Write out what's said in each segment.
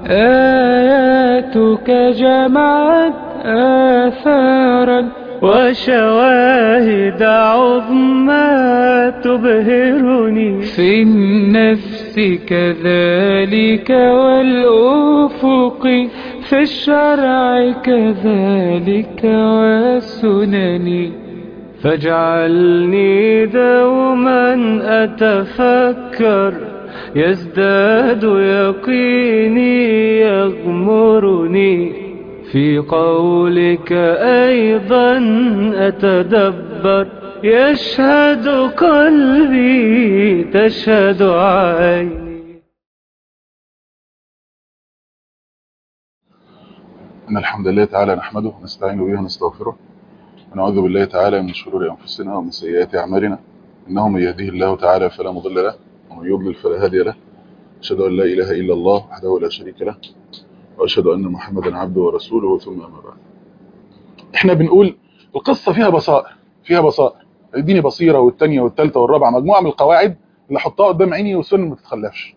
آياتك جمعت آثارا وشواهد عظمى تبهرني في النفس كذلك والأفق في الشرع كذلك والسنن فاجعلني دوما أتفكر يزداد يقيني يغمرني في قولك أيضا أتدبر يشهد قلبي تشهد عيني إن الحمد لله تعالى نحمده ونستعين به ونستغفره ونعوذ بالله تعالى من شرور أنفسنا ومن سيئات أعمالنا إنه من يهديه الله تعالى فلا مضل له ومن يضلل فلا هادي له أشهد أن لا إله إلا الله وحده لا شريك له وأشهد أن محمدا عبده ورسوله ثم أما بعد إحنا بنقول القصة فيها بصائر فيها بصائر اديني بصيرة والتانية والتالتة والرابعة مجموعة من القواعد اللي أحطها قدام عيني والسنة ما تتخلفش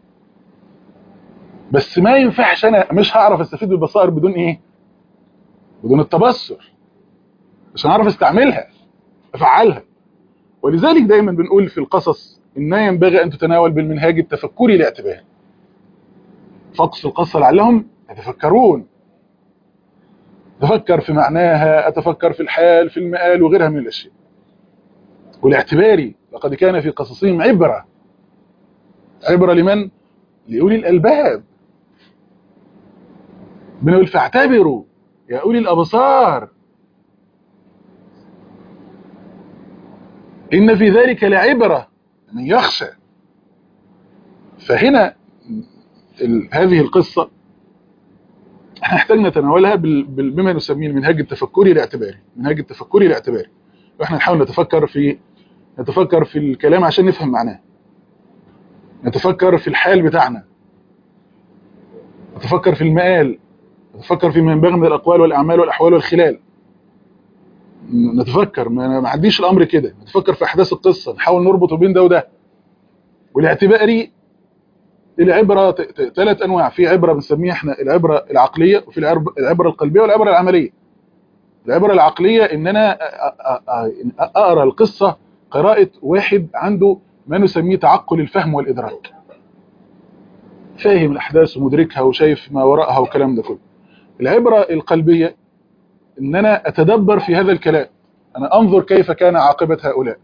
بس ما ينفعش أنا مش هعرف استفيد بالبصائر بدون إيه بدون التبصر عشان اعرف استعملها افعلها ولذلك دايما بنقول في القصص انها ينبغي ان تتناول بالمنهاج التفكري لاعتبار فقص القصة لعلهم يتفكرون اتفكر في معناها اتفكر في الحال في المآل وغيرها من الاشياء والاعتباري لقد كان في قصصهم عبرة عبرة لمن لأولي الألباب بنقول فاعتبروا يا أولي الأبصار إن في ذلك لعبرة من يخشى فهنا هذه القصة نحتاج نتناولها بما نسميه المنهاج التفكري الاعتباري المنهاج التفكري الاعتباري واحنا نحاول نتفكر في نتفكر في الكلام عشان نفهم معناه نتفكر في الحال بتاعنا نتفكر في المآل نتفكر في ما ينبغي من الأقوال والأعمال والأحوال والخلال نتفكر ما ما عنديش الامر كده نتفكر في احداث القصه نحاول نربط بين ده وده والاعتباري العبره ثلاث انواع في عبره بنسميها احنا العبره العقليه وفي العبره القلبيه والعبره العمليه العبره العقليه ان انا اقرا القصه قراءه واحد عنده ما نسميه تعقل الفهم والادراك فاهم الاحداث ومدركها وشايف ما وراءها والكلام ده كله العبره القلبيه ان انا اتدبر في هذا الكلام انا انظر كيف كان عاقبة هؤلاء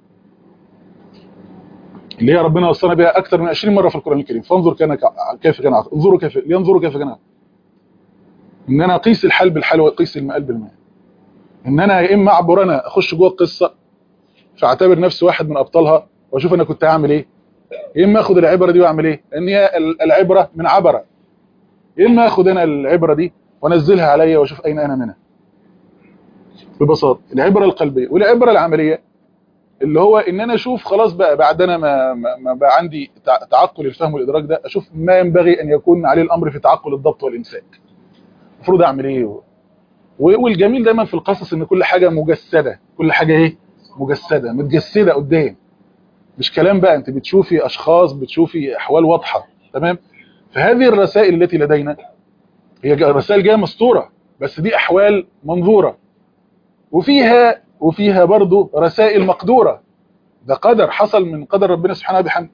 اللي هي ربنا وصلنا بها اكثر من 20 مرة في القرآن الكريم فانظر كان كيف كان عاقبة انظروا كيف لينظروا كيف كان عاقبة ان انا اقيس الحال بالحال واقيس المآل بالمآل ان انا يا اما اعبر انا اخش جوه القصة فاعتبر نفسي واحد من ابطالها واشوف انا كنت هعمل ايه يا اما اخد العبرة دي واعمل ايه ان هي العبرة من عبرة يا اما اخد انا العبرة دي وانزلها عليا واشوف اين انا منها ببساطه العبره القلبيه والعبره العمليه اللي هو ان انا اشوف خلاص بقى بعد انا ما, ما بقى عندي تعقل الفهم والادراك ده اشوف ما ينبغي ان يكون عليه الامر في تعقل الضبط والامساك المفروض اعمل ايه والجميل دايما في القصص ان كل حاجه مجسده كل حاجه ايه مجسده متجسده قدام مش كلام بقى انت بتشوفي اشخاص بتشوفي احوال واضحه تمام فهذه الرسائل التي لدينا هي رسائل جايه مسطوره بس دي احوال منظوره وفيها وفيها برضه رسائل مقدورة ده قدر حصل من قدر ربنا سبحانه وبحمده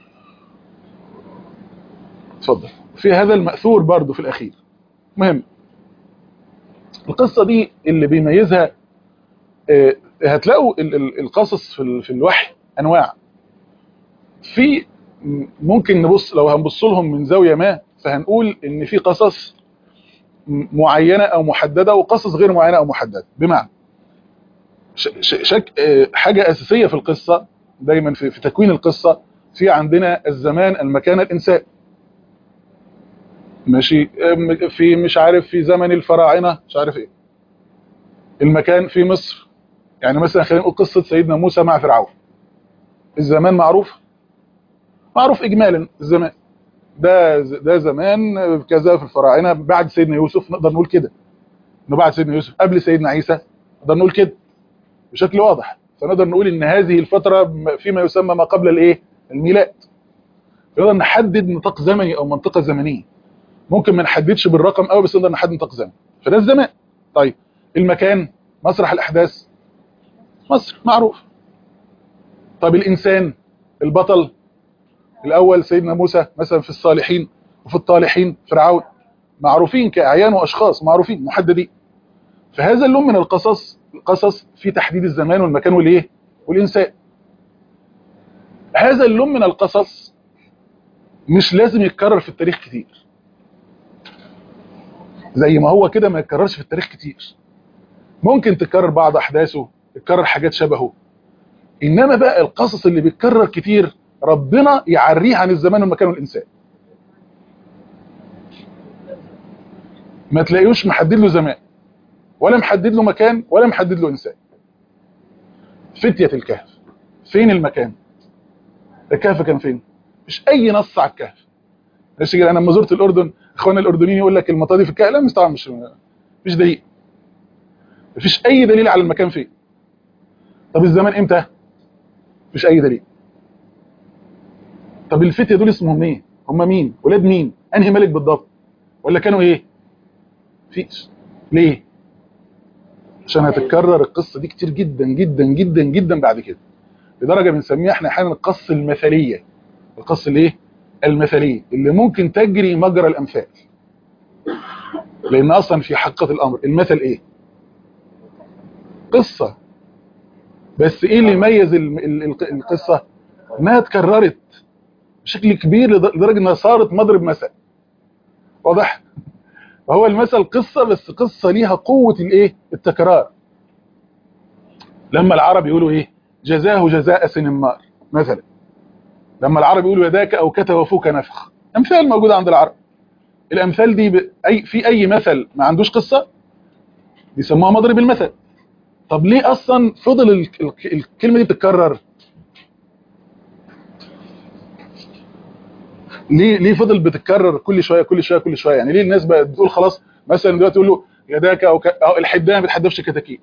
اتفضل في هذا المأثور برضه في الأخير مهم القصة دي اللي بيميزها هتلاقوا القصص في الوحي أنواع في ممكن نبص لو هنبص لهم من زاوية ما فهنقول ان في قصص معينة او محددة وقصص غير معينة او محددة بمعنى شك حاجة أساسية في القصة دايما في, في تكوين القصة في عندنا الزمان المكان الإنسان ماشي في مش عارف في زمن الفراعنة مش عارف ايه المكان في مصر يعني مثلا خلينا نقول قصة سيدنا موسى مع فرعون الزمان معروف معروف إجمالا الزمان ده ده زمان كذا في الفراعنة بعد سيدنا يوسف نقدر نقول كده انه بعد سيدنا يوسف قبل سيدنا عيسى نقدر نقول كده بشكل واضح فنقدر نقول ان هذه الفترة فيما يسمى ما قبل الايه الميلاد نقدر نحدد نطاق زمني او منطقة زمنية ممكن ما نحددش بالرقم قوي بس نقدر نحدد نطاق زمن فده الزمان طيب المكان مسرح الاحداث مصر معروف طب الانسان البطل الاول سيدنا موسى مثلا في الصالحين وفي الطالحين فرعون معروفين كاعيان واشخاص معروفين محددين فهذا اللون من القصص القصص في تحديد الزمان والمكان والايه والانسان هذا اللون من القصص مش لازم يتكرر في التاريخ كتير زي ما هو كده ما يتكررش في التاريخ كتير ممكن تكرر بعض احداثه تكرر حاجات شبهه انما بقى القصص اللي بيتكرر كتير ربنا يعريه عن الزمان والمكان والانسان ما تلاقيوش محدد له زمان ولا محدد له مكان ولا محدد له انسان فتية الكهف فين المكان الكهف كان فين مش اي نص على الكهف مش كده انا لما زرت الاردن اخواننا الاردنيين يقول لك المطادي في الكهف لا مش طبعا مش مش دليل مفيش اي دليل على المكان فين طب الزمان امتى مفيش اي دليل طب الفتية دول اسمهم ايه هم مين ولاد مين انهي ملك بالضبط ولا كانوا ايه فيش ليه عشان هتتكرر القصة دي كتير جدا جدا جدا جدا بعد كده لدرجة بنسميها احنا احيانا القصة المثالية القصة الايه المثالية اللي ممكن تجري مجرى الامثال لان اصلا في حقيقة الامر المثل ايه قصة بس ايه اللي يميز القصة انها اتكررت بشكل كبير لدرجة انها صارت مضرب مثل واضح فهو المثل قصة بس قصة ليها قوة الايه التكرار لما العرب يقولوا ايه جزاه جزاء سنمار مثلا لما العرب يقولوا يداك او كتف وفوك نفخ امثال موجودة عند العرب الامثال دي ب... أي في اي مثل ما عندوش قصة بيسموها مضرب المثل طب ليه اصلا فضل ال... ال... الكلمة دي بتتكرر ليه ليه فضل بتتكرر كل شويه كل شويه كل شويه يعني ليه الناس بقت بتقول خلاص مثلا دلوقتي تقول له يداك او, ك... أو الحدان ما بتحدفش كتاكيت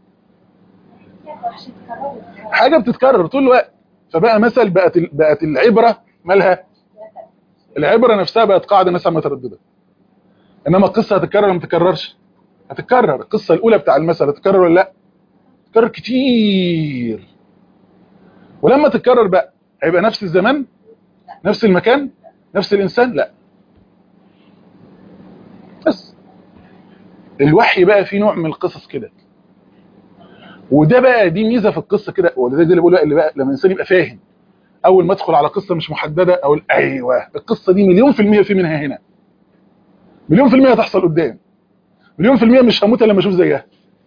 حاجه بتتكرر طول الوقت فبقى مثل بقت ال... بقت العبره مالها العبره نفسها بقت قاعده مثلا متردده انما القصه هتتكرر ولا ما تتكررش هتتكرر القصه الاولى بتاع المثل هتتكرر ولا لا تتكرر كتير ولما تتكرر بقى هيبقى نفس الزمان نفس المكان نفس الإنسان لا بس الوحي بقى فيه نوع من القصص كده وده بقى دي ميزة في القصة كده وده اللي بقول بقى اللي بقى لما الإنسان يبقى فاهم أول ما أدخل على قصة مش محددة أقول أيوة القصة دي مليون في المية في منها هنا مليون في المية هتحصل قدام مليون في المية مش هموت لما أشوف زيها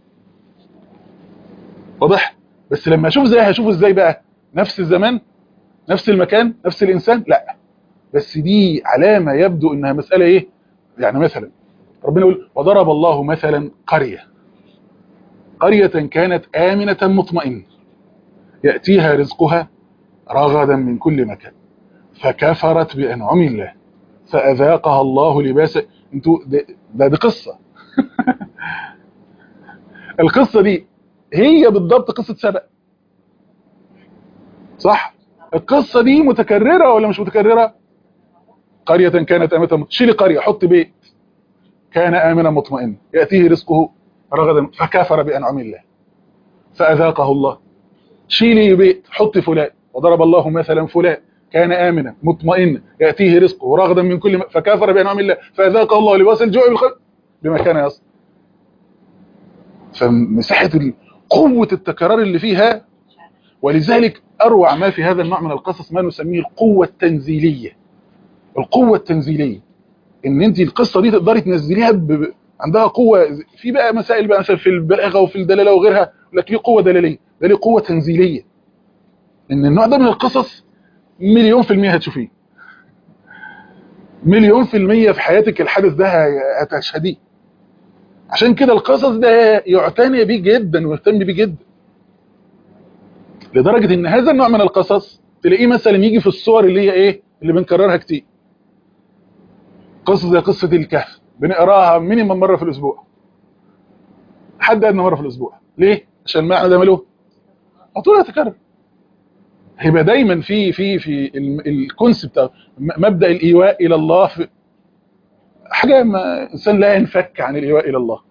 واضح بس لما أشوف زيها هشوفه إزاي بقى نفس الزمان نفس المكان نفس الإنسان لا بس دي علامة يبدو انها مسألة ايه يعني مثلا ربنا يقول وضرب الله مثلا قرية قرية كانت آمنة مطمئنة يأتيها رزقها رغدا من كل مكان فكفرت بأنعم الله فأذاقها الله لباس انتوا ده, ده دي قصة القصة دي هي بالضبط قصة سبأ صح القصة دي متكررة ولا مش متكررة قرية كانت آمنة شيل قرية حط بيت كان آمنا مطمئنا يأتيه رزقه رغدا فكافر بأنعم الله فأذاقه الله شيلي بيت حط فلان وضرب الله مثلا فلان كان آمنا مطمئنا يأتيه رزقه رغدا من كل م... فكافر بأنعم الله فأذاقه الله لباس الجوع والخوف بما كان يصل فمساحة قوة التكرار اللي فيها ولذلك أروع ما في هذا النوع من القصص ما نسميه القوة التنزيلية القوة التنزيلية ان انت القصة دي تقدري تنزليها ب... عندها قوة في بقى مسائل بقى مثلا في البلاغة وفي الدلالة وغيرها لك ليه قوة دلالية ده ليه قوة تنزيلية ان النوع ده من القصص مليون في المية هتشوفيه مليون في المية في حياتك الحدث ده هتشهديه عشان كده القصص ده يعتني بيه جدا ويهتم بيه جدا لدرجة ان هذا النوع من القصص تلاقيه مثلا يجي في الصور اللي هي ايه اللي بنكررها كتير قصة زي قصة الكهف بنقراها مينيمم مرة في الاسبوع حد ادنى مرة في الاسبوع ليه عشان المعنى ده ماله طول يتكرر هيبقى دايما في في في الكونسبت مبدا الايواء الى الله في حاجه ما انسان لا ينفك عن الايواء الى الله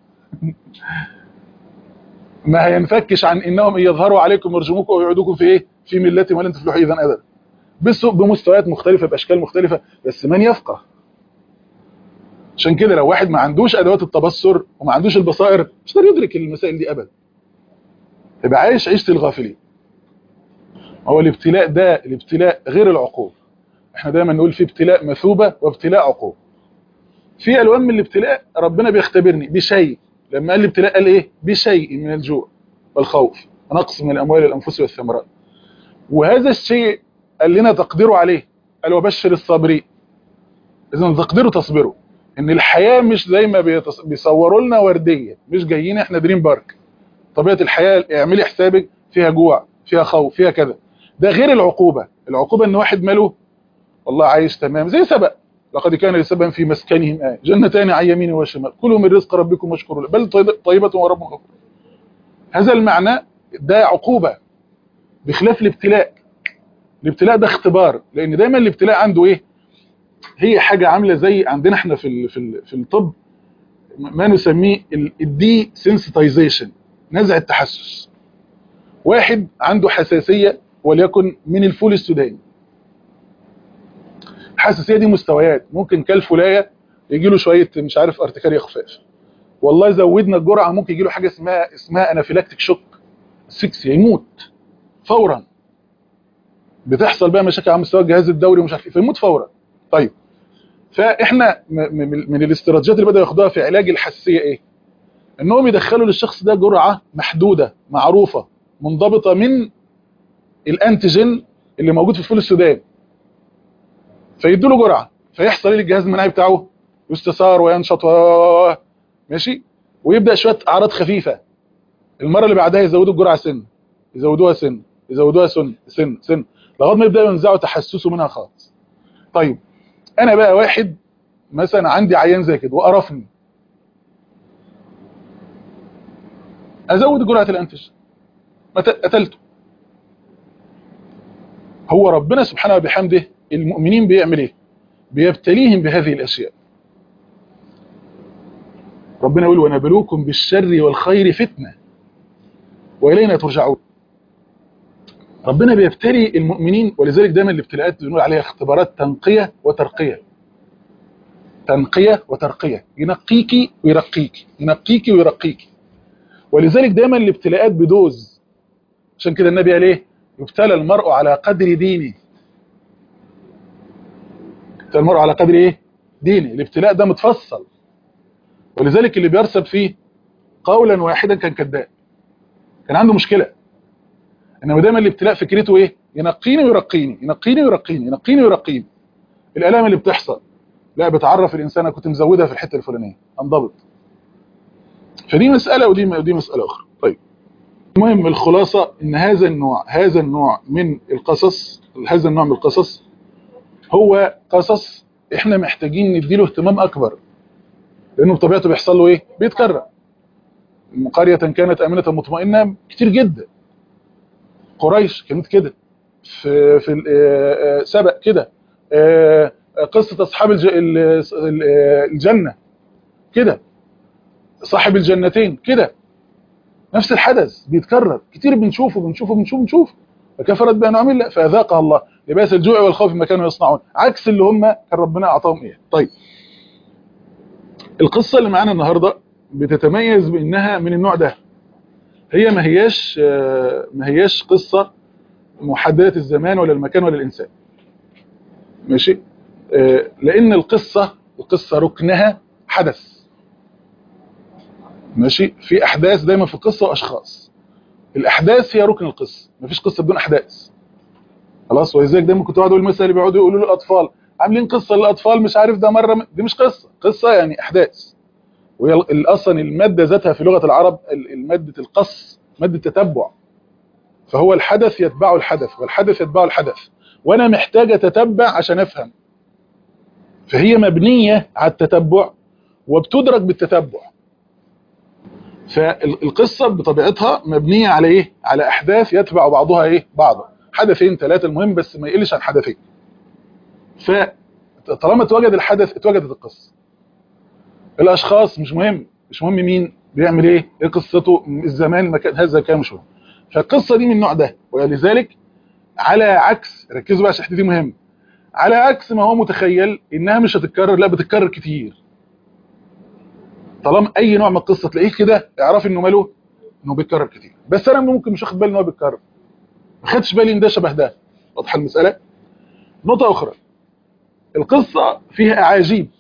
ما هينفكش عن انهم ان يظهروا عليكم يرجموكم ويعودوكم في ايه في ملتهم ولن تفلحوا اذا ابدا بس بمستويات مختلفه باشكال مختلفه بس من يفقه عشان كده لو واحد ما عندوش ادوات التبصر وما عندوش البصائر مش هيقدر يدرك المسائل دي ابدا يبقى عايش عيشه الغافلين هو الابتلاء ده الابتلاء غير العقوبه احنا دايما نقول في ابتلاء مثوبه وابتلاء عقوبه في الوان من الابتلاء ربنا بيختبرني بشيء لما قال الابتلاء قال ايه بشيء من الجوع والخوف ونقص من الاموال والانفس والثمرات وهذا الشيء قال لنا تقديره عليه قال وبشر الصابرين اذا تقديره تصبروا ان الحياه مش زي ما بيتص... بيصوروا لنا ورديه مش جايين احنا دريم بارك طبيعه الحياه اعملي حسابك فيها جوع فيها خوف فيها كذا ده غير العقوبه العقوبه ان واحد ماله والله عايش تمام زي سبق لقد كان لسبب في مسكنهم آية جنتان عن يمين وشمال كلوا من رزق ربكم واشكروا له بل طيبة ورب غفور هذا المعنى ده عقوبة بخلاف الابتلاء الابتلاء ده اختبار لان دايما الابتلاء عنده ايه هي حاجة عاملة زي عندنا احنا في ال في ال في الطب ما نسميه الدي سنسيتايزيشن نزع التحسس واحد عنده حساسية وليكن من الفول السوداني الحساسيه دي مستويات ممكن كالفلايه يجي له شويه مش عارف ارتكاريا خفاف والله زودنا الجرعه ممكن يجي له حاجه اسمها اسمها انافيلاكتيك شوك سكس يموت فورا بتحصل بقى مشاكل على مستوى الجهاز الدوري ومش عارف ايه فيموت فورا طيب فاحنا من الاستراتيجيات اللي بداوا ياخدوها في علاج الحساسيه ايه انهم يدخلوا للشخص ده جرعه محدوده معروفه منضبطه من الانتيجين اللي موجود في الفول السوداني فيدوا له جرعه فيحصل ايه للجهاز المناعي بتاعه يستثار وينشط و... ماشي ويبدا شويه اعراض خفيفه المره اللي بعدها يزودوا الجرعه سن يزودوها سن يزودوها سن سن سن لغايه ما يبداوا ينزعوا تحسسه منها خالص طيب انا بقى واحد مثلا عندي عيان زي كده وقرفني ازود جرعه الانتج قتلته هو ربنا سبحانه وبحمده المؤمنين بيعمل ايه بيبتليهم بهذه الاشياء ربنا يقول ونبلوكم بالشر والخير فتنه والينا ترجعون ربنا بيبتلي المؤمنين ولذلك دايما الابتلاءات بنقول عليها اختبارات تنقيه وترقيه تنقيه وترقيه ينقيكي ويرقيكي ينقيكي ويرقيكي ولذلك دايما الابتلاءات بدوز عشان كده النبي قال ايه يبتلى المرء على قدر دينه يبتلى المرء على قدر ايه دينه الابتلاء ده متفصل ولذلك اللي بيرسب فيه قولا واحدا كان كذاب كان عنده مشكله انما دايما الابتلاء فكرته ايه ينقيني ويرقيني ينقيني ويرقيني ينقيني ويرقيني الالام اللي بتحصل لا بتعرف الانسان انا كنت مزودها في الحته الفلانيه انضبط فدي مساله ودي ودي مساله اخرى طيب المهم الخلاصه ان هذا النوع هذا النوع من القصص هذا النوع من القصص هو قصص احنا محتاجين نديله اهتمام اكبر لانه بطبيعته بيحصل له ايه بيتكرر قريه كانت امنه مطمئنه كتير جدا قريش كانت كده في في سبق كده قصه اصحاب الجنه كده صاحب الجنتين كده نفس الحدث بيتكرر كتير بنشوفه بنشوفه بنشوفه بنشوفه فكفرت بانعم الله فاذاقها الله لباس الجوع والخوف ما كانوا يصنعون عكس اللي هم كان ربنا اعطاهم ايه طيب القصه اللي معانا النهارده بتتميز بانها من النوع ده هي ما هياش ما هياش قصه محدده الزمان ولا المكان ولا الانسان ماشي لان القصه القصه ركنها حدث ماشي في احداث دايما في القصه واشخاص الاحداث هي ركن القصه مفيش قصه بدون احداث خلاص ولذلك دايما كنت اقعد اقول مثلا اللي بيقعدوا يقولوا للاطفال عاملين قصه للاطفال مش عارف ده مره دي مش قصه قصه يعني احداث وهي اصلا الماده ذاتها في لغه العرب الماده القص ماده تتبع فهو الحدث يتبعه الحدث والحدث يتبعه الحدث وانا محتاج اتتبع عشان افهم فهي مبنيه على التتبع وبتدرك بالتتبع فالقصه بطبيعتها مبنيه على ايه على احداث يتبع بعضها ايه بعضا حدثين ثلاثه المهم بس ما يقلش عن حدثين فطالما اتوجد الحدث اتوجدت القصه الاشخاص مش مهم مش مهم مين بيعمل ايه ايه قصته الزمان مكان هذا كان مش مهم فالقصه دي من النوع ده ولذلك على عكس ركزوا بقى عشان الحته دي مهم على عكس ما هو متخيل انها مش هتتكرر لا بتتكرر كتير طالما اي نوع من القصه تلاقيه كده اعرف انه ماله انه بيتكرر كتير بس انا ممكن مش واخد بالي ان هو بيتكرر ما خدتش بالي ان ده شبه ده واضحه المساله نقطه اخرى القصه فيها اعاجيب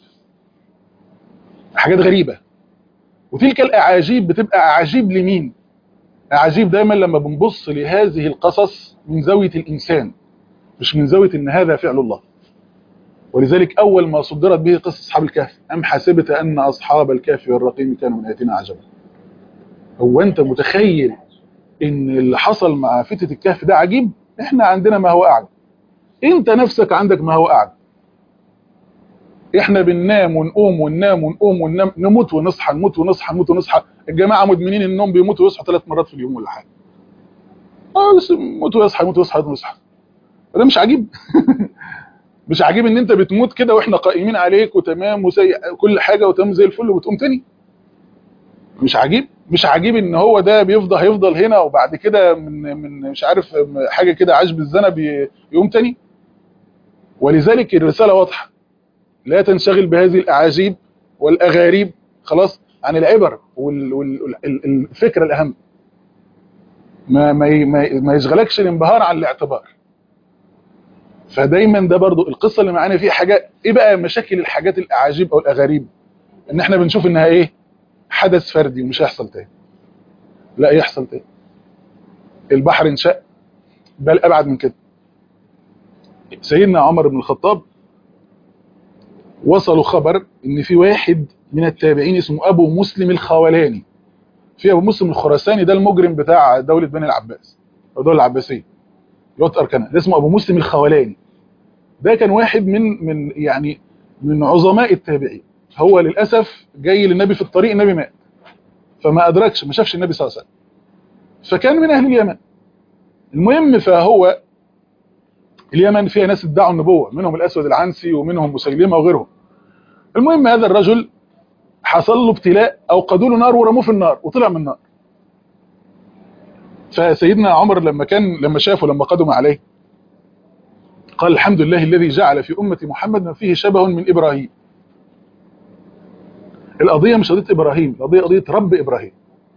حاجات غريبه وتلك الاعاجيب بتبقى اعاجيب لمين اعاجيب دايما لما بنبص لهذه القصص من زاويه الانسان مش من زاويه ان هذا فعل الله ولذلك اول ما صدرت به قصه اصحاب الكهف ام حسبت ان اصحاب الكهف والرقيم كانوا من اياتنا عجبا هو انت متخيل ان اللي حصل مع فتة الكهف ده عجيب احنا عندنا ما هو اعجب انت نفسك عندك ما هو اعجب احنا بننام ونقوم وننام ونقوم وننام نموت ونصحى نموت ونصحى نموت ونصحى الجماعه مدمنين النوم بيموتوا ويصحوا ثلاث مرات في اليوم ولا حاجه اه بس يموت ويصحى يموت ويصحى يموت ويصحى ده مش عجيب مش عجيب ان انت بتموت كده واحنا قائمين عليك وتمام وسيء كل حاجه وتمام زي الفل وبتقوم تاني مش عجيب مش عجيب ان هو ده بيفضل هيفضل هنا وبعد كده من من مش عارف حاجه كده عجب الذنب يقوم تاني ولذلك الرساله واضحه لا تنشغل بهذه الاعاجيب والاغاريب خلاص عن العبر والفكره الاهم ما ما ما يشغلكش الانبهار عن الاعتبار فدايما ده برضو القصه اللي معانا فيها حاجه ايه بقى مشاكل الحاجات الاعاجيب او الاغاريب ان احنا بنشوف انها ايه حدث فردي ومش هيحصل تاني لا يحصل تاني البحر انشق بل ابعد من كده سيدنا عمر بن الخطاب وصلوا خبر ان في واحد من التابعين اسمه ابو مسلم الخولاني في ابو مسلم الخراساني ده المجرم بتاع دوله بني العباس او الدوله العباسيه يوت اركانها ده اسمه ابو مسلم الخولاني ده كان واحد من من يعني من عظماء التابعين هو للاسف جاي للنبي في الطريق النبي مات فما ادركش ما شافش النبي صلى الله عليه وسلم فكان من اهل اليمن المهم فهو اليمن فيها ناس ادعوا النبوه منهم الاسود العنسي ومنهم مسيلمه وغيرهم المهم هذا الرجل حصل له ابتلاء اوقدوا له نار ورموه في النار وطلع من النار فسيدنا عمر لما كان لما شافه لما قدم عليه قال الحمد لله الذي جعل في أمة محمد ما فيه شبه من إبراهيم القضية مش قضية إبراهيم القضية قضية رب إبراهيم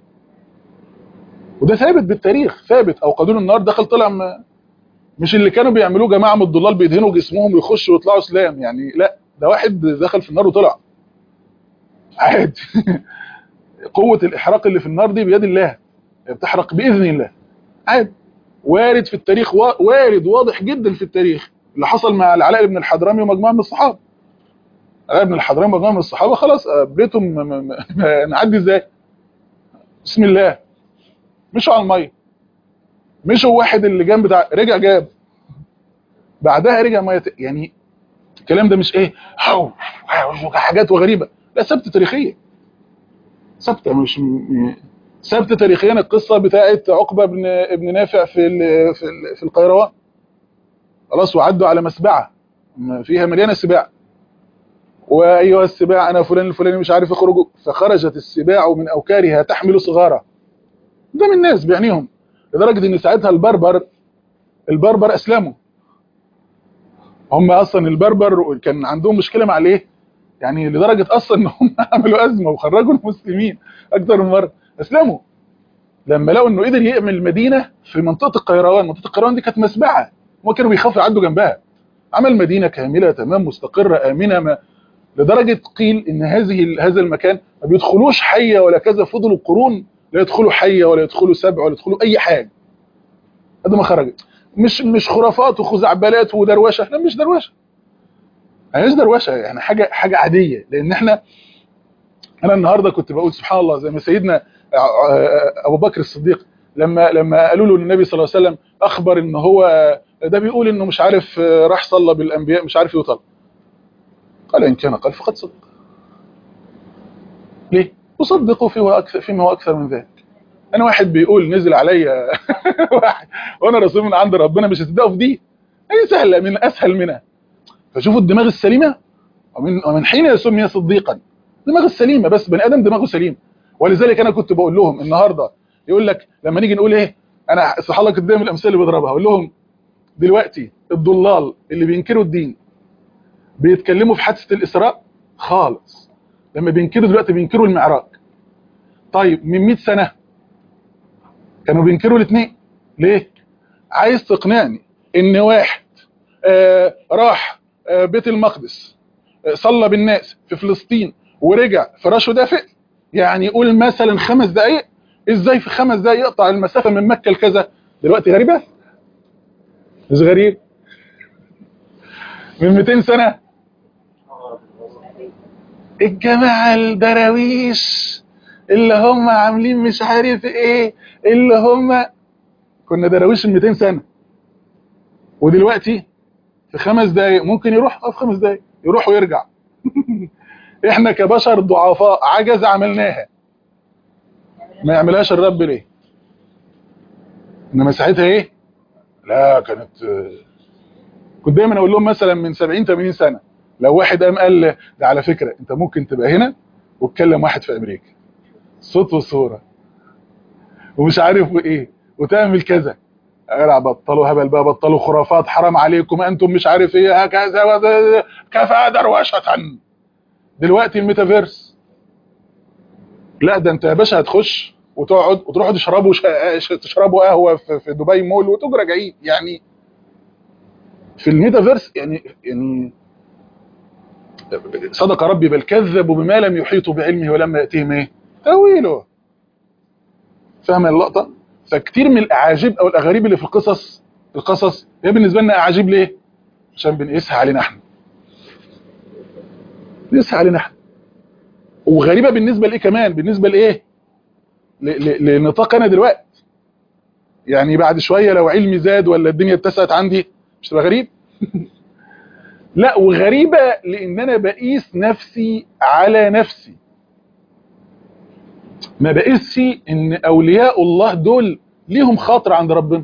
وده ثابت بالتاريخ ثابت أو قدون النار دخل طلع ما مش اللي كانوا بيعملوه جماعة من الضلال بيدهنوا جسمهم ويخشوا ويطلعوا اسلام يعني لا ده واحد دخل في النار وطلع عادي قوة الإحراق اللي في النار دي بيد الله بتحرق بإذن الله عادي وارد في التاريخ وارد واضح جدا في التاريخ اللي حصل مع العلاء بن الحضرمي ومجموعه من الصحابه العلاء بن الحضرمي ومجموعه من الصحابه خلاص بيتهم نعدي ازاي بسم الله مشوا على الميه مشوا واحد اللي جنب بتاع رجع جاب بعدها رجع ميه يعني الكلام ده مش ايه هاو حاجات وغريبه لا ثابته تاريخيه ثابته مش ثابته تاريخيا القصه بتاعه عقبه بن ابن نافع في ال في ال في القيروان خلاص وعدوا على مسبعه فيها مليانه سباع وايها السباع انا فلان الفلاني مش عارف يخرجوا فخرجت السباع من اوكارها تحمل صغارها ده من الناس بيعنيهم لدرجه ان ساعتها البربر البربر اسلموا هم اصلا البربر كان عندهم مشكله مع الايه يعني لدرجه اصلا ان هم عملوا ازمه وخرجوا المسلمين اكتر من مره اسلموا لما لقوا انه قدر يعمل مدينه في منطقه القيروان منطقه القيروان دي كانت مسبعه هم كانوا بيخافوا يعدوا جنبها عمل مدينه كامله تمام مستقره امنه ما لدرجه قيل ان هذه هذا المكان ما بيدخلوش حيه ولا كذا فضلوا قرون لا يدخلوا حيه ولا يدخلوا سبع ولا يدخلوا اي حاجه قد ما خرجت مش مش خرافات وخزعبلات ودروشه لا مش دروشه مش دروشه يعني حاجه حاجه عاديه لان احنا انا النهارده كنت بقول سبحان الله زي ما سيدنا ابو بكر الصديق لما لما قالوا له النبي صلى الله عليه وسلم اخبر ان هو ده بيقول انه مش عارف راح صلى بالانبياء مش عارف يوصل قال ان كان قال فقد صدق ليه وصدقوا فيه اكثر فيما هو اكثر من ذلك انا واحد بيقول نزل عليا واحد وانا رسول من عند ربنا مش هتصدقوا في دي هي سهله من اسهل منها فشوفوا الدماغ السليمه ومن ومن حين سمي صديقا دماغ السليمه بس بني ادم دماغه سليم ولذلك انا كنت بقول لهم النهارده يقول لك لما نيجي نقول ايه انا صح لك قدام الامثله اللي بضربها اقول لهم دلوقتي الضلال اللي بينكروا الدين بيتكلموا في حادثه الاسراء خالص لما بينكروا دلوقتي بينكروا المعراج طيب من 100 سنه كانوا بينكروا الاثنين ليه عايز تقنعني ان واحد آه راح آه بيت المقدس آه صلى بالناس في فلسطين ورجع فراشه دافئ يعني يقول مثلا خمس دقائق ازاي في خمس دقائق يقطع المسافه من مكه لكذا دلوقتي غريبه مش غريب من 200 سنه الجماعه الدراويش اللي هم عاملين مش عارف ايه اللي هم كنا دراويش من 200 سنه ودلوقتي في خمس دقايق ممكن يروح اه في خمس دقايق يروح ويرجع احنا كبشر ضعفاء عجز عملناها ما يعملهاش الرب ليه انما ساعتها ايه لا كانت كنت دايما اقول لهم مثلا من 70 80 سنه لو واحد قام قال ده على فكره انت ممكن تبقى هنا وتكلم واحد في امريكا صوت وصوره ومش عارف وايه وتعمل كذا يا بطلوا هبل بقى بطلوا خرافات حرام عليكم انتم مش عارف ايه هكذا كفى دروشه دلوقتي الميتافيرس لا ده انت يا باشا هتخش وتقعد وتروحوا تشربوا شا... تشربوا قهوه في, في دبي مول وتجرى راجعين يعني في الميتافيرس يعني يعني صدق ربي بل كذبوا بما لم يحيطوا بعلمه ولما ياتيهم ايه تاويله فاهم اللقطه فكتير من الاعاجيب او الاغاريب اللي في القصص القصص هي بالنسبه لنا اعاجيب ليه عشان بنقيسها علينا احنا بنقيسها علينا احنا وغريبه بالنسبه لايه كمان بالنسبه لايه لنطاق انا دلوقتي يعني بعد شويه لو علمي زاد ولا الدنيا اتسعت عندي مش تبقى غريب لا وغريبه لان انا بقيس نفسي على نفسي ما بقيسش ان اولياء الله دول ليهم خاطر عند ربنا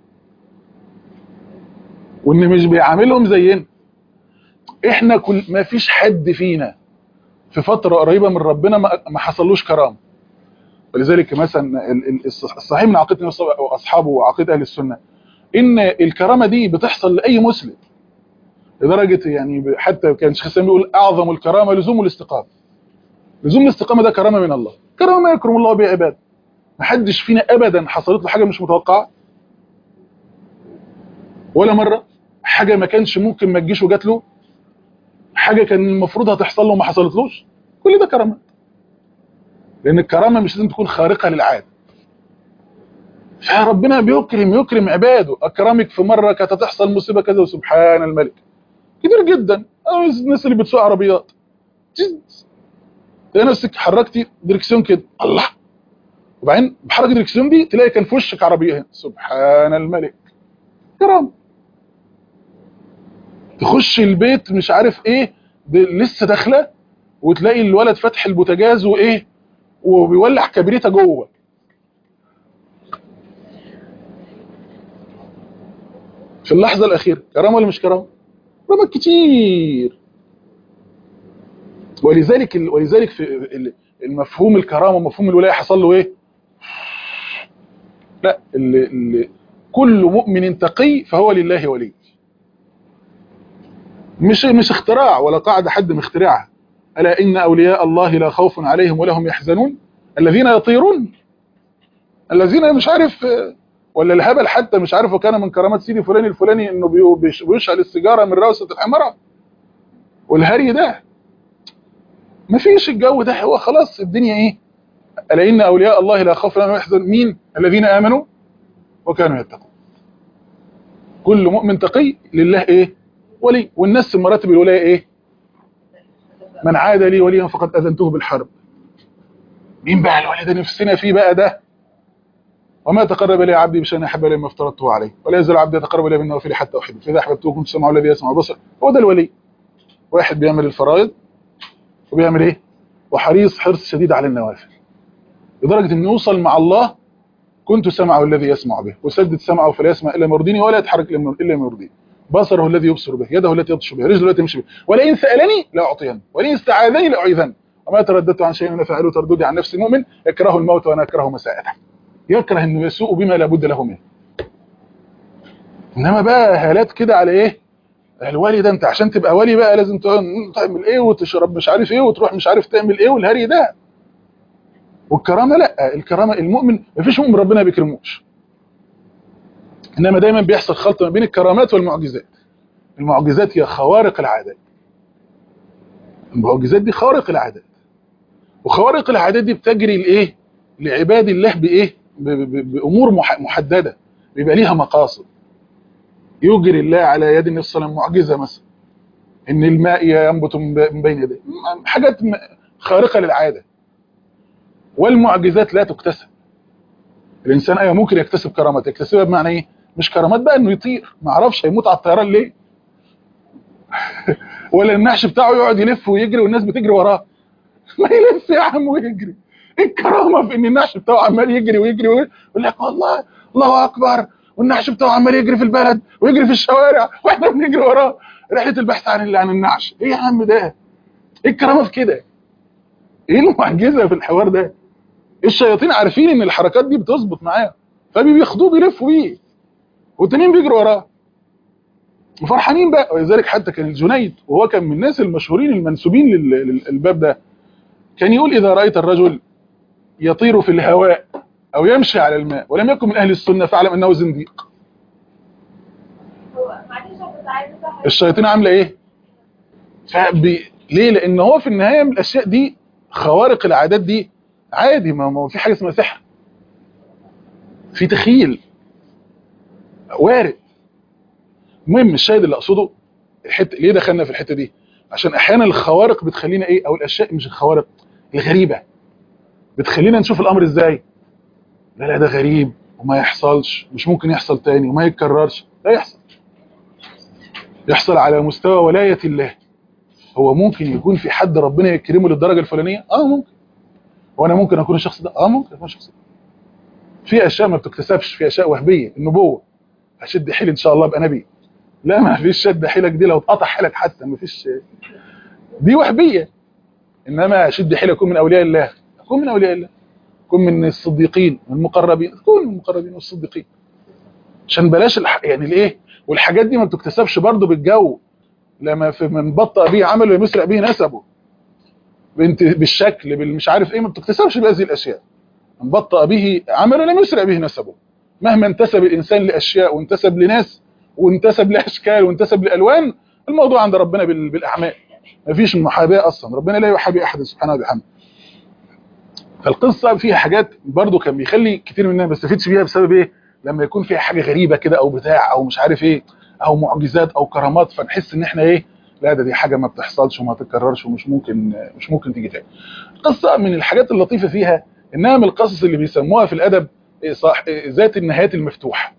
وان مش بيعاملهم زينا احنا كل ما فيش حد فينا في فتره قريبه من ربنا ما حصلوش كرامه ولذلك مثلا الصحيح من عقيده واصحابه وعقيده اهل السنه ان الكرامه دي بتحصل لاي مسلم لدرجه يعني حتى كان شيخ الاسلام بيقول اعظم الكرامه لزوم الاستقامه لزوم الاستقامه ده كرامه من الله كرامه ما يكرم الله بها عباده ما حدش فينا ابدا حصلت له حاجه مش متوقعه ولا مره حاجه ما كانش ممكن ما تجيش وجات له حاجه كان المفروض هتحصل له وما حصلتلوش كل ده كرامات لان الكرامه مش لازم تكون خارقه للعاده فربنا بيكرم يكرم عباده اكرمك في مره كانت هتحصل مصيبه كذا وسبحان الملك كتير جدا الناس اللي بتسوق عربيات تلاقي نفسك حركتي دركسيون كده الله وبعدين بحركه الدركسيون دي تلاقي كان في وشك عربيه هنا سبحان الملك كرام تخش البيت مش عارف ايه لسه داخله وتلاقي الولد فاتح البوتاجاز وايه وبيولع كبريته جوه في اللحظه الاخيره كرامه ولا مش كرامه كرامه كتير ولذلك ولذلك في المفهوم الكرامه ومفهوم الولايه حصل له ايه لا اللي اللي كل مؤمن تقي فهو لله ولي مش مش اختراع ولا قاعده حد مخترعها الا ان اولياء الله لا خوف عليهم ولا هم يحزنون الذين يطيرون الذين مش عارف ولا الهبل حتى مش عارف وكان من كرامات سيدي فلان الفلاني انه بيشعل السيجاره من روسه الحمراء والهري ده ما فيش الجو ده هو خلاص الدنيا ايه الا ان اولياء الله لا خوف عليهم يحزن مين الذين امنوا وكانوا يتقون كل مؤمن تقي لله ايه ولي والناس مراتب الولايه ايه من عاد لي وليا فقد اذنته بالحرب مين بقى الولي ده نفسنا فيه بقى ده وما تقرب الي عبدي بشان احب الي ما افترضته عليه ولا يزال عبدي يتقرب الي بالنوافل حتى احبه فاذا احببته كنت سمعه الذي يسمع بصر هو ده الولي واحد بيعمل الفرائض وبيعمل ايه وحريص حرص شديد على النوافل لدرجه انه يوصل مع الله كنت سمعه الذي يسمع به وسدد سمعه فلا يسمع الا ما يرضيني ولا يتحرك الا ما يرضيني بصره الذي يبصر به يده التي يبطش بها رجله التي يمشي بها ولئن سالني لاعطينه ولئن استعاذني لاعيذنه وما ترددت عن شيء فعله ترددي عن نفس المؤمن يكره الموت وانا اكره مساءته يكره انه يسوء بما لا بد له منه انما بقى هالات كده على ايه الولي ده انت عشان تبقى ولي بقى لازم تعمل ايه وتشرب مش عارف ايه وتروح مش عارف تعمل ايه والهري ده والكرامه لا الكرامه المؤمن مفيش مؤمن ربنا ما بيكرموش انما دايما بيحصل خلط ما بين الكرامات والمعجزات المعجزات هي خوارق العادات المعجزات دي خوارق العادات وخوارق العادات دي بتجري لايه لعباد الله بايه بامور محدده بيبقى ليها مقاصد يجري الله على يد النبي صلى الله عليه وسلم معجزه مثلا ان الماء ينبت من بين يديه حاجات خارقه للعاده والمعجزات لا تكتسب الانسان ايوه ممكن يكتسب كرامات يكتسبها بمعنى ايه مش كرامات بقى انه يطير ما اعرفش هيموت على الطيران ليه ولا النحش بتاعه يقعد يلف ويجري والناس بتجري وراه ما يلف يا عم ويجري ايه الكرامه في ان النحش بتاعه عمال يجري ويجري ويقول لك والله الله اكبر والنحش بتاعه عمال يجري في البلد ويجري في الشوارع واحنا بنجري وراه رحله البحث عن عن النعش ايه يا عم ده ايه الكرامه في كده ايه المعجزه في الحوار ده الشياطين عارفين ان الحركات دي بتظبط معاه فبياخدوه بيلفوا بيه والتانيين بيجروا وراه وفرحانين بقى ولذلك حتى كان الجنيد وهو كان من الناس المشهورين المنسوبين للباب ده كان يقول اذا رايت الرجل يطير في الهواء او يمشي على الماء ولم يكن من اهل السنه فاعلم انه زنديق الشياطين عامله ايه فبي... ليه لان هو في النهايه من الاشياء دي خوارق العادات دي عادي ما هو في حاجه اسمها سحر في تخيل وارد المهم الشاهد اللي اقصده الحته ليه دخلنا في الحته دي عشان احيانا الخوارق بتخلينا ايه او الاشياء مش الخوارق الغريبه بتخلينا نشوف الامر ازاي لا لا ده غريب وما يحصلش مش ممكن يحصل تاني وما يتكررش لا يحصل يحصل على مستوى ولاية الله هو ممكن يكون في حد ربنا يكرمه للدرجة الفلانية اه ممكن وانا ممكن اكون الشخص ده اه ممكن اكون الشخص ده في اشياء ما بتكتسبش في اشياء وهبيه النبوه هشد حيلي ان شاء الله ابقى نبي لا ما فيش شد حيلك دي لو اتقطع حيلك حتى ما فيش دي وهبيه انما شد حيلك اكون من اولياء الله اكون من اولياء الله اكون من الصديقين والمقربين اكون من المقربين والصديقين عشان بلاش الح... يعني الايه والحاجات دي ما بتكتسبش برضه بالجو لما في من بطأ به عمله يسرع به نسبه بنت بالشكل بالمش عارف ايه ما بتكتسبش بهذه الاشياء من بطأ به عمله لم يسرع به نسبه مهما انتسب الانسان لاشياء وانتسب لناس وانتسب لاشكال وانتسب لالوان الموضوع عند ربنا بالاعمال مفيش محاباه اصلا ربنا لا يحابي احد سبحانه وبحمده فالقصه فيها حاجات برضو كان بيخلي كتير مننا ما بيستفيدش بيها بسبب ايه لما يكون فيها حاجه غريبه كده او بتاع او مش عارف ايه او معجزات او كرامات فنحس ان احنا ايه لا ده دي حاجه ما بتحصلش وما تتكررش ومش ممكن مش ممكن تيجي تاني القصه من الحاجات اللطيفه فيها انها من القصص اللي بيسموها في الادب صح ذات النهايات المفتوحه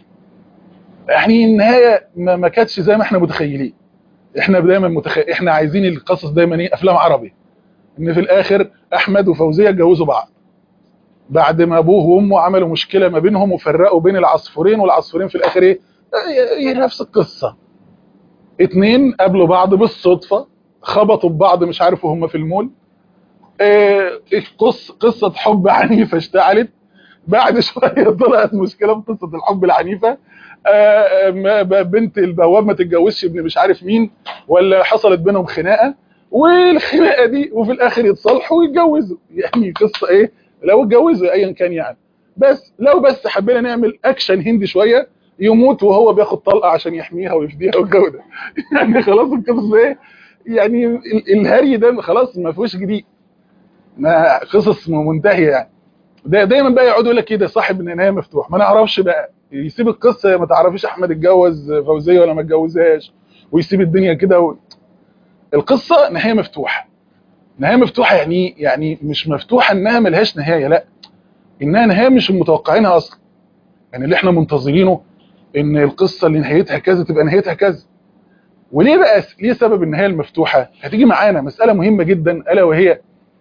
يعني النهايه ما, ما كانتش زي ما احنا متخيلين احنا دايما متخ... احنا عايزين القصص دايما ايه افلام عربي ان في الاخر احمد وفوزيه اتجوزوا بعض بعد ما ابوه وامه عملوا مشكله ما بينهم وفرقوا بين العصفورين والعصفورين في الاخر ايه هي نفس القصه اتنين قابلوا بعض بالصدفه خبطوا ببعض مش عارف وهم في المول آه قص قصه حب عنيفه اشتعلت بعد شويه طلعت مشكله بقصه الحب العنيفه آه بنت البواب ما تتجوزش ابن مش عارف مين ولا حصلت بينهم خناقه والخناقه دي وفي الاخر يتصالحوا ويتجوزوا يعني قصه ايه لو اتجوزوا ايا كان يعني بس لو بس حبينا نعمل اكشن هندي شويه يموت وهو بياخد طلقه عشان يحميها ويفديها والجو ده يعني خلاص القصه ايه يعني الهري ده خلاص ما فيهوش جديد ما قصص منتهيه يعني ده دايما بقى يقعدوا يقول لك كده صاحب النهايه مفتوح ما نعرفش بقى يسيب القصه ما تعرفيش احمد اتجوز فوزيه ولا ما اتجوزهاش ويسيب الدنيا كده و... القصه نهايه مفتوحه نهايه مفتوحه يعني يعني مش مفتوحه انها ملهاش نهايه لا انها نهايه مش متوقعينها اصلا يعني اللي احنا منتظرينه ان القصه اللي نهايتها كذا تبقى نهايتها كذا وليه بقى ليه سبب النهايه المفتوحه هتيجي معانا مساله مهمه جدا الا وهي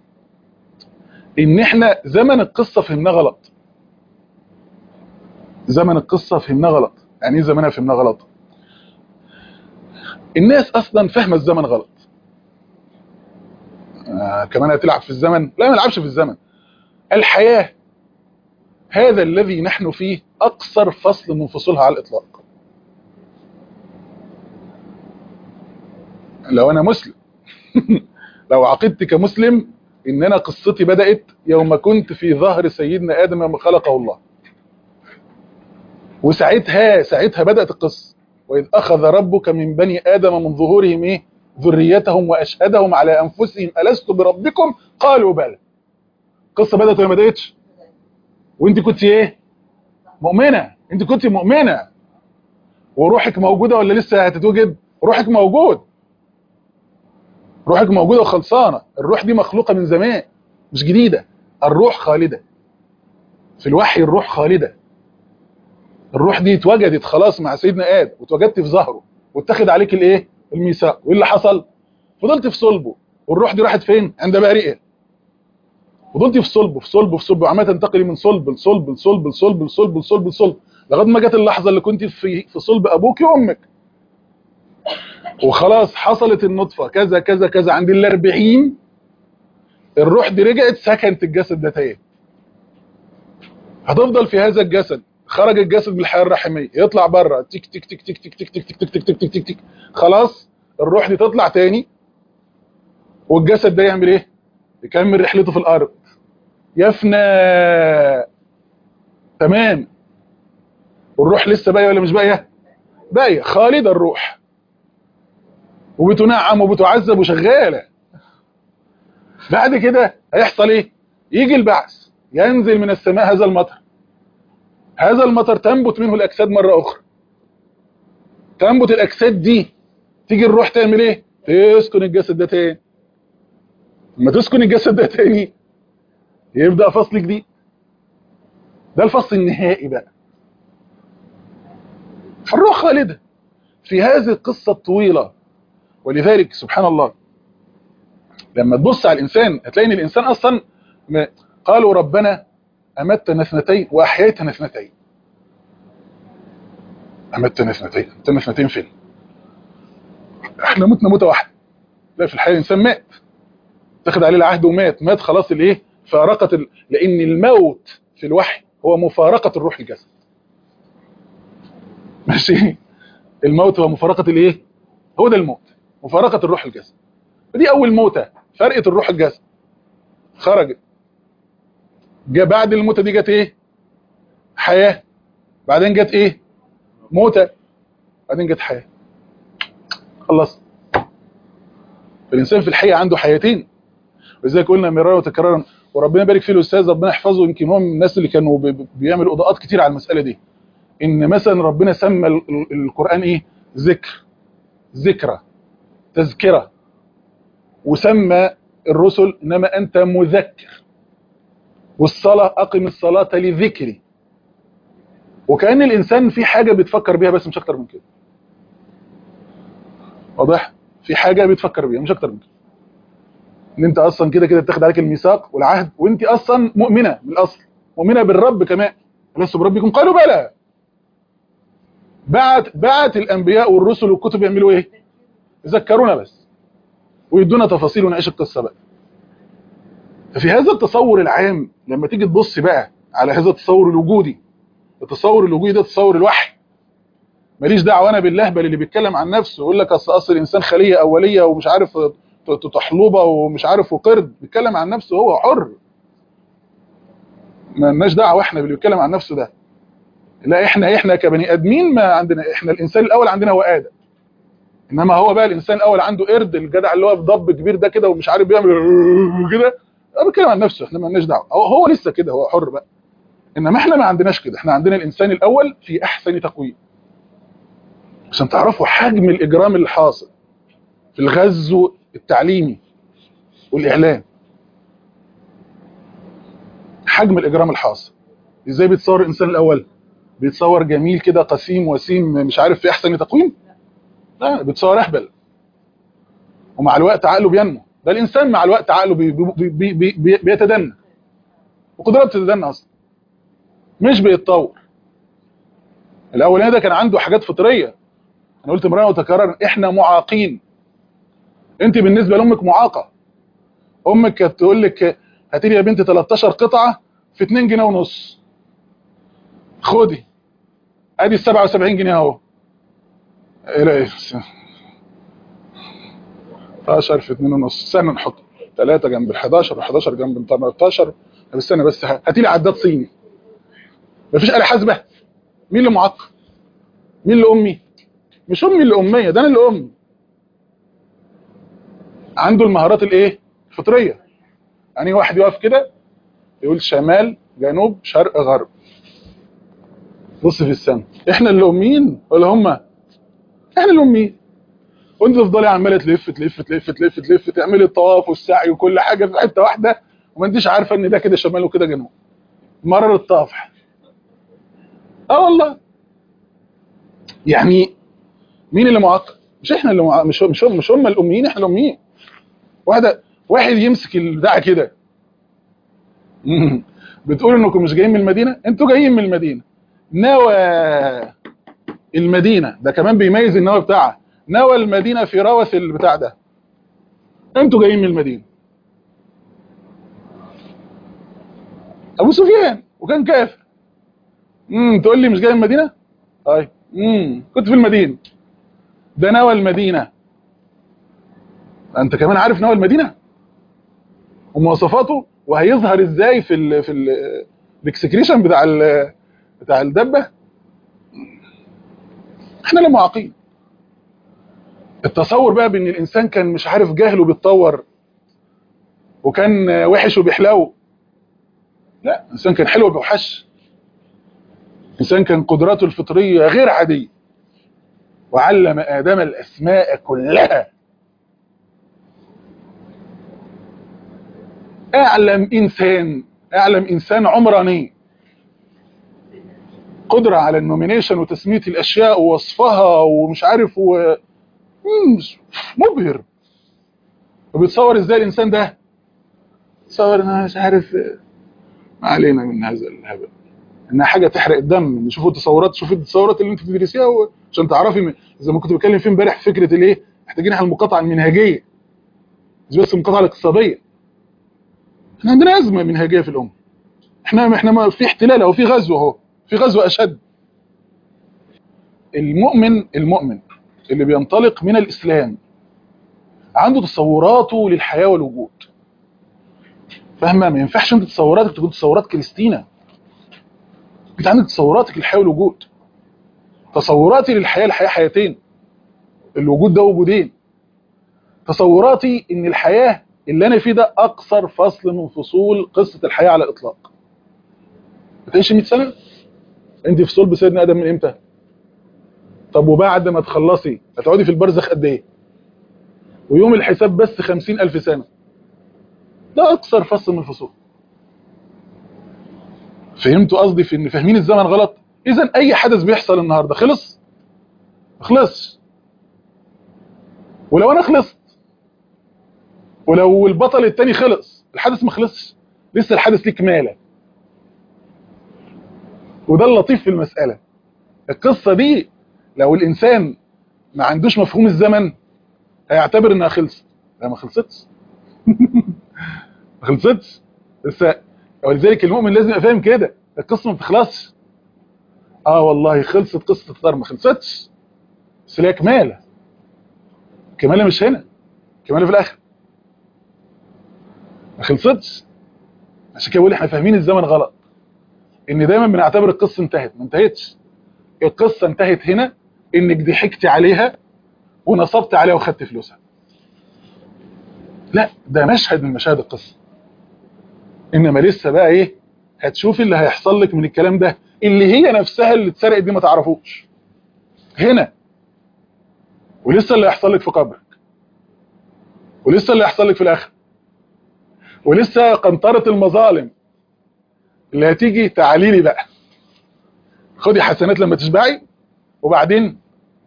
ان احنا زمن القصه فهمناه غلط زمن القصه فهمناه غلط يعني ايه زمنها فهمناه غلط الناس اصلا فاهمه الزمن غلط آه كمان هتلعب في الزمن لا ما نلعبش في الزمن الحياة هذا الذي نحن فيه أقصر فصل من فصولها على الإطلاق لو أنا مسلم لو عقدت كمسلم إن أنا قصتي بدأت يوم كنت في ظهر سيدنا آدم يوم خلقه الله وساعتها ساعتها بدأت القصة وإذ أخذ ربك من بني آدم من ظهورهم إيه ذريتهم وأشهدهم على أنفسهم ألست بربكم قالوا بلى القصة بدأت ولا ما بدأتش وانت كنت ايه مؤمنة انت كنت مؤمنة وروحك موجودة ولا لسه هتتوجد روحك موجود روحك موجودة وخلصانة الروح دي مخلوقة من زمان مش جديدة الروح خالدة في الوحي الروح خالدة الروح دي اتوجدت خلاص مع سيدنا آدم واتوجدت في ظهره واتخذ عليك الايه الميثاق وايه اللي حصل فضلت في صلبه والروح دي راحت فين عند بارئه فضلتي في صلب في صلب في صلب وعماله تنتقلي من صلب لصلب لصلب لصلب لصلب لصلب لصلب لغايه ما جت اللحظه اللي كنت في في صلب ابوك وامك وخلاص حصلت النطفه كذا كذا كذا عند ال 40 الروح دي رجعت سكنت الجسد ده تاني هتفضل في هذا الجسد خرج الجسد من الحياه الرحميه يطلع بره تك تك تك تك تك تك تك تك تك تك تك تك تك خلاص الروح دي تطلع تاني والجسد ده يعمل ايه يكمل رحلته في الارض يفنى تمام والروح لسه باقيه ولا مش باقيه باقيه خالده الروح وبتنعم وبتعذب وشغاله بعد كده هيحصل ايه يجي البعث ينزل من السماء هذا المطر هذا المطر تنبت منه الاجساد مره اخرى تنبت الاجساد دي تيجي الروح تعمل ايه تسكن الجسد ده تاني لما تسكن الجسد ده تاني يبدأ فصل جديد ده الفصل النهائي بقى فالروح خالدة في هذه القصة الطويلة ولذلك سبحان الله لما تبص على الإنسان هتلاقي ان الإنسان أصلا قالوا ربنا أمتنا اثنتين وأحييتنا اثنتين أمتنا اثنتين أمتنا اثنتين فين احنا متنا موتة واحدة لا في الحقيقة الإنسان مات تاخد عليه العهد ومات مات خلاص الايه فارقة ال... لأن الموت في الوحي هو مفارقة الروح الجسد ماشي الموت هو مفارقة الايه هو ده الموت مفارقة الروح الجسد دي أول موتة فرقة الروح الجسد خرجت جاء بعد الموتة دي جت ايه حياة بعدين جت ايه موتة بعدين جت حياة خلص فالإنسان في الحقيقة عنده حياتين ولذلك قلنا مرارا وتكرارا وربنا يبارك فيه الاستاذ ربنا يحفظه يمكن هو من الناس اللي كانوا بيعملوا اضاءات كتير على المساله دي ان مثلا ربنا سمى القران ايه ذكر ذكرى تذكره وسمى الرسل انما انت مذكر والصلاه اقم الصلاه لذكري وكان الانسان في حاجه بيتفكر بيها بس مش اكتر من كده واضح في حاجه بيتفكر بيها مش اكتر من كده ان انت اصلا كده كده بتاخد عليك الميثاق والعهد وانت اصلا مؤمنه من الاصل مؤمنه بالرب كمان لست بربكم قالوا بلى بعت بعت الانبياء والرسل والكتب يعملوا ايه يذكرونا بس ويدونا تفاصيل ونعيش القصه بقى ففي هذا التصور العام لما تيجي تبص بقى على هذا التصور الوجودي التصور الوجودي ده تصور الوحي ماليش دعوه انا باللهبل اللي بيتكلم عن نفسه يقول لك اصل اصل الانسان خليه اوليه ومش عارف تحلوبه ومش عارف وقرد بيتكلم عن نفسه هو حر ما لناش دعوه احنا باللي بيتكلم عن نفسه ده لا احنا احنا كبني ادمين ما عندنا احنا الانسان الاول عندنا هو ادم انما هو بقى الانسان الاول عنده قرد الجدع اللي هو في ضب كبير ده كده ومش عارف بيعمل كده هو بيتكلم عن نفسه احنا ما لناش دعوه هو, هو لسه كده هو حر بقى انما احنا ما عندناش كده احنا عندنا الانسان الاول في احسن تقويم عشان تعرفوا حجم الاجرام اللي حاصل في الغزو التعليمي والاعلام حجم الاجرام الحاصل ازاي بيتصور الانسان الاول بيتصور جميل كده قسيم وسيم مش عارف في احسن تقويم لا بيتصور اهبل ومع الوقت عقله بينمو ده الانسان مع الوقت عقله بي بي بي بي بي بيتدنى وقدراته بتتدنى اصلا مش بيتطور الاولاني ده كان عنده حاجات فطريه انا قلت مرة وتكرر احنا معاقين انت بالنسبه لامك معاقه امك كانت تقول لك هاتي لي يا بنتي 13 قطعه في 2 جنيه ونص خدي ادي ال 77 جنيه اهو ايه رأيك 11 في 2 ونص استنى نحط 3 جنب ال 11 و11 جنب ال 13 طب استنى بس هاتي لي عداد صيني مفيش آلة حاسبة مين اللي معقد مين اللي امي مش امي اللي اميه ده انا اللي امي عنده المهارات الايه الفطريه يعني واحد يقف كده يقول شمال جنوب شرق غرب بص في السماء احنا اللي اميين ولا هم احنا اللي اميين وانت تفضلي عماله تلف تلف تلف تلف تلف تعملي الطواف والسعي وكل حاجه في حته واحده وما انتش عارفه ان ده كده شمال وكده جنوب مرر الطافح اه والله يعني مين اللي معقد مش احنا اللي مع... مش مش هم مش هم الاميين احنا الاميين واحده واحد يمسك البتاع كده بتقول انكم مش جايين من المدينه انتوا جايين من المدينه نوى المدينه ده كمان بيميز النوى بتاعها نوى المدينه في روث البتاع ده انتوا جايين من المدينه ابو سفيان وكان كافر امم تقول لي مش جاي من المدينه طيب امم كنت في المدينه ده نوى المدينه انت كمان عارف نوى المدينه ومواصفاته وهيظهر ازاي في ال في الاكسكريشن بتاع ال بتاع الدبه احنا اللي معاقين التصور بقى بان الانسان كان مش عارف جهله بيتطور وكان وحش وبيحلو لا الانسان كان حلو وبيوحش الانسان كان قدراته الفطريه غير عاديه وعلم ادم الاسماء كلها اعلم انسان اعلم انسان عمراني قدرة على النومينيشن وتسمية الاشياء ووصفها ومش عارف و... مبهر وبيتصور ازاي الانسان ده تصور انا مش عارف ما علينا من هذا الهبل انها حاجه تحرق الدم شوفوا التصورات شوفوا التصورات اللي انت بتدرسيها عشان تعرفي زي ما كنت بتكلم فيه امبارح فكره الايه محتاجين احنا المقاطعه المنهجيه مش بس المقاطعه الاقتصاديه احنا عندنا ازمه منهجيه في الامه احنا احنا ما في احتلال او في غزو اهو في غزو اشد المؤمن المؤمن اللي بينطلق من الاسلام عنده تصوراته للحياه والوجود فاهمه ما ينفعش انت تصوراتك تكون تصورات كريستينا انت عندك تصوراتك للحياه والوجود تصوراتي للحياه الحياه حياتين الوجود ده وجودين تصوراتي ان الحياه اللي انا فيه ده اقصر فصل من فصول قصه الحياه على الاطلاق هتعيش 100 سنه انت في صلب سيدنا ادم من امتى طب وبعد ما تخلصي هتقعدي في البرزخ قد ايه ويوم الحساب بس 50000 سنه ده اقصر فصل من الفصول فهمتوا قصدي في ان فاهمين الزمن غلط اذا اي حدث بيحصل النهارده خلص خلص ولو انا خلصت ولو البطل التاني خلص الحدث ما خلصش لسه الحدث ليه كماله وده اللطيف في المسألة القصة دي لو الإنسان ما عندوش مفهوم الزمن هيعتبر إنها خلصت لا ما خلصتش ما خلصتش لسه ولذلك المؤمن لازم يبقى فاهم كده القصة ما بتخلصش اه والله خلصت قصة الطار ما خلصتش بس ليها كمالة كمالة مش هنا كمالة في الآخر ما خلصتش عشان كده بقول احنا فاهمين الزمن غلط ان دايما بنعتبر القصه انتهت ما انتهتش القصه انتهت هنا انك ضحكتي عليها ونصبت عليها وخدت فلوسها لا ده مشهد من مشاهد القصه انما لسه بقى ايه هتشوفي اللي هيحصل لك من الكلام ده اللي هي نفسها اللي اتسرقت دي ما تعرفوش هنا ولسه اللي هيحصل لك في قبرك ولسه اللي هيحصل لك في الاخره ولسه قنطره المظالم اللي هتيجي تعالي لي بقى خدي حسنات لما تشبعي وبعدين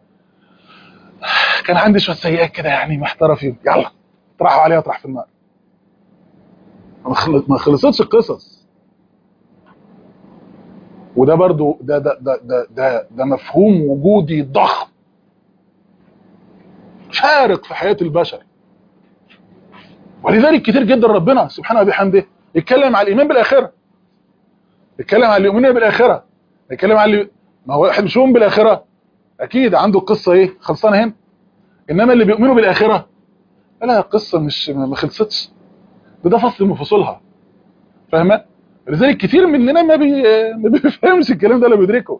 كان عندي شويه سيئات كده يعني محتاره فيهم يلا اطرحوا عليها اطرح في النار ما خلصتش القصص وده برضو ده ده ده ده ده, ده مفهوم وجودي ضخم فارق في حياه البشر ولذلك كتير جدا ربنا سبحانه وبحمده يتكلم على الايمان بالاخره يتكلم على اللي يؤمنون بالاخره يتكلم على اللي ما هو واحد مش يؤمن بالاخره اكيد عنده القصه ايه خلصانه هنا انما اللي بيؤمنوا بالاخره لا القصه مش ما خلصتش ده ده فصل من فصولها فاهمه لذلك كتير مننا ما بي ما بيفهمش الكلام ده ولا بيدركه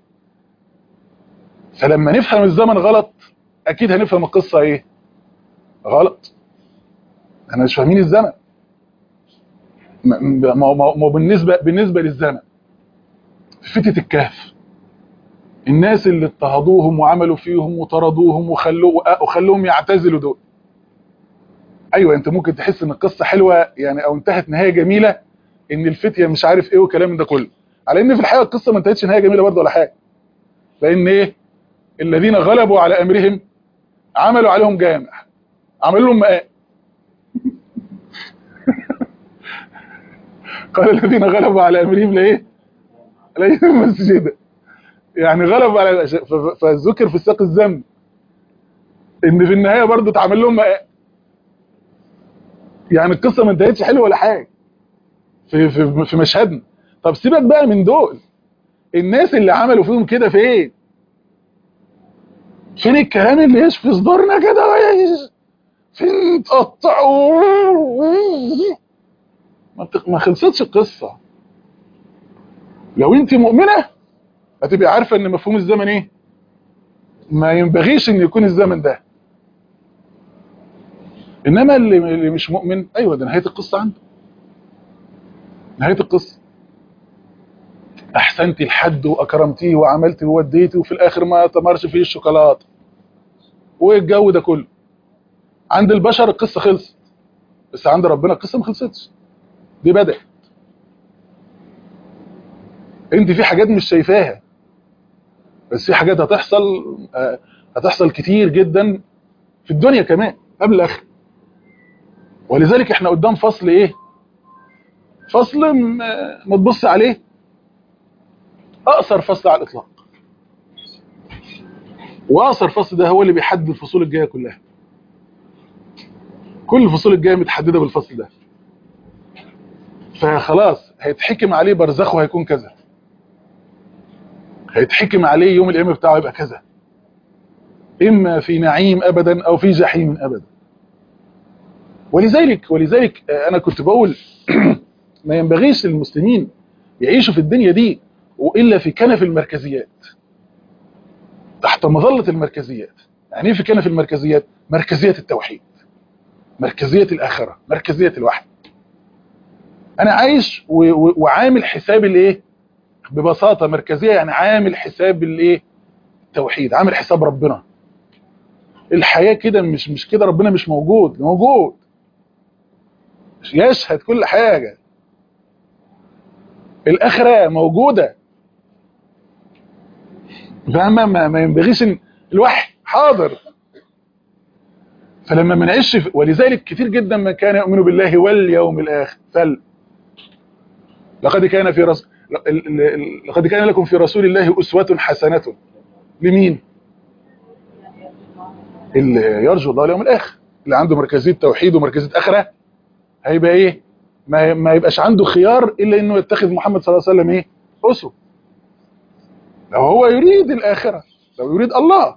فلما نفهم الزمن غلط اكيد هنفهم القصه ايه غلط احنا مش فاهمين الزمن ما ما ما بالنسبه بالنسبه للزمن في فتة الكهف الناس اللي اضطهدوهم وعملوا فيهم وطردوهم وخلوا وخلوهم يعتزلوا دول ايوه انت ممكن تحس ان القصه حلوه يعني او انتهت نهايه جميله ان الفتيه مش عارف ايه والكلام ده كله على ان في الحقيقه القصه ما انتهتش نهايه جميله برضه ولا حاجه لان ايه الذين غلبوا على امرهم عملوا عليهم جامع عملوا لهم مقام قال الذين غلبوا على امرهم لايه عليهم مسجدا يعني غلبوا على فذكر في سياق الذنب ان في النهايه برضه اتعمل لهم مقام يعني القصه ما انتهتش حلوه ولا حاجه في في في مشهدنا طب سيبك بقى من دول الناس اللي عملوا فيهم كده فين فين الكلام اللي يشفي صدورنا كده فين تقطعوا ما خلصتش القصه لو انت مؤمنه هتبقى عارفه ان مفهوم الزمن ايه ما ينبغيش ان يكون الزمن ده انما اللي, اللي مش مؤمن ايوه ده نهايه القصه عنده نهايه القصه احسنتي لحد واكرمتيه وعملتي ووديتي وفي الاخر ما تمرش فيه الشوكولاته والجو ده كله عند البشر القصه خلصت بس عند ربنا القصه ما خلصتش دي بدات انت في حاجات مش شايفاها بس في حاجات هتحصل هتحصل كتير جدا في الدنيا كمان قبل الاخر ولذلك احنا قدام فصل ايه فصل ما تبص عليه اقصر فصل على الاطلاق واقصر فصل ده هو اللي بيحدد الفصول الجايه كلها كل الفصول الجايه متحدده بالفصل ده فخلاص هيتحكم عليه برزخه هيكون كذا هيتحكم عليه يوم القيامه بتاعه يبقى كذا اما في نعيم ابدا او في جحيم ابدا ولذلك ولذلك انا كنت بقول ما ينبغيش للمسلمين يعيشوا في الدنيا دي والا في كنف المركزيات تحت مظله المركزيات يعني ايه في كنف المركزيات مركزيه التوحيد مركزيه الاخره مركزيه الوحي انا عايش وعامل حساب الايه ببساطه مركزيه يعني عامل حساب الايه التوحيد عامل حساب ربنا الحياه كده مش مش كده ربنا مش موجود موجود يشهد كل حاجه الاخره موجوده فاهمه ما, ما ينبغيش ان الوحي حاضر فلما ما نعيش ولذلك كتير جدا من كان يؤمن بالله واليوم الاخر فل لقد كان في رسول لقد كان لكم في رسول الله اسوه حسنه لمين اللي يرجو الله اليوم الاخر اللي عنده مركزيه توحيد ومركزيه اخره هيبقى ايه ما ما يبقاش عنده خيار الا انه يتخذ محمد صلى الله عليه وسلم ايه اسوه لو هو يريد الاخره لو يريد الله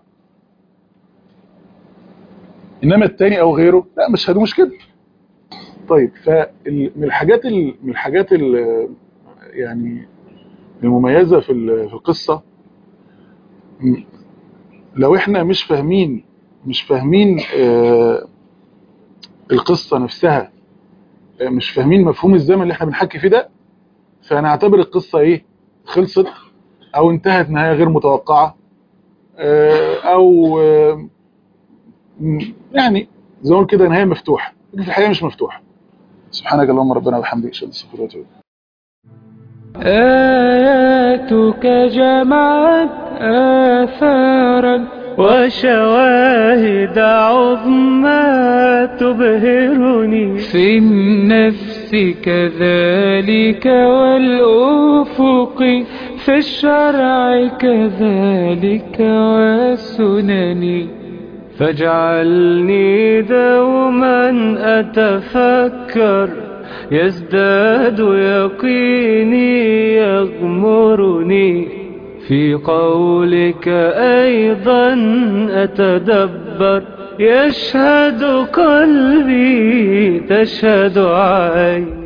انما التاني او غيره لا مش مش كده طيب فمن الحاجات ال... من الحاجات ال... يعني المميزه في ال... في القصه لو احنا مش فاهمين مش فاهمين آه القصه نفسها مش فاهمين مفهوم الزمن اللي احنا بنحكي فيه ده فنعتبر القصه ايه خلصت او انتهت نهايه غير متوقعه او يعني زي ما كده نهايه مفتوحه لكن في الحقيقه مش مفتوحه سبحانك اللهم ربنا وبحمدك اشهد ان لا اله الا انت آياتك جمعت آثارا وشواهد عظمى تبهرني في النفس كذلك والأفق في الشرع كذلك والسنن فاجعلني دوما أتفكر يزداد يقيني يغمرني في قولك أيضا أتدبر يشهد قلبي تشهد عيني